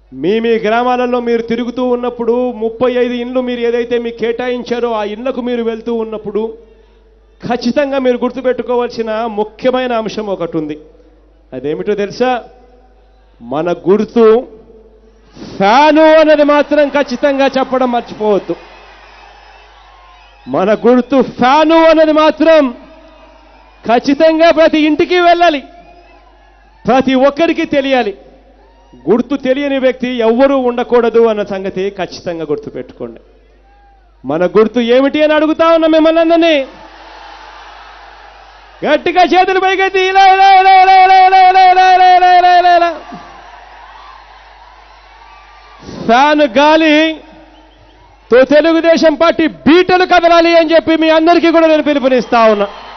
మీ మీ గ్రామాలలో మీరు తిరుగుతూ ఉన్నప్పుడు ముప్పై ఐదు ఇండ్లు మీరు ఏదైతే మీకు కేటాయించారో ఆ ఇండ్లకు మీరు వెళ్తూ ఉన్నప్పుడు ఖచ్చితంగా మీరు గుర్తుపెట్టుకోవాల్సిన ముఖ్యమైన అంశం ఒకటి ఉంది అదేమిటో తెలుసా మన గుర్తు ఫ్యాను అన్నది మాత్రం ఖచ్చితంగా చెప్పడం మర్చిపోవద్దు మన గుర్తు ఫ్యాను అన్నది మాత్రం ఖచ్చితంగా ప్రతి ఇంటికి వెళ్ళాలి ప్రతి ఒక్కరికి తెలియాలి గుర్తు తెలియని వ్యక్తి ఎవ్వరూ ఉండకూడదు అన్న సంగతి ఖచ్చితంగా గుర్తుపెట్టుకోండి మన గుర్తు ఏమిటి అని అడుగుతా ఉన్నా మిమ్మల్ని అందరినీ గట్టిగా చేతులు పైకెత్తి ఇలా ఇలా ఇలా ఇలా ఇలా ఇలా ఇలా ఇలా ఇలా ఇలా ఇలా ఇలా ఇలా ఫ్యాన్ గాలి తో తెలుగుదేశం పార్టీ బీటలు కదలాలి అని చెప్పి మీ అందరికీ కూడా నేను పిలుపునిస్తా ఉన్నా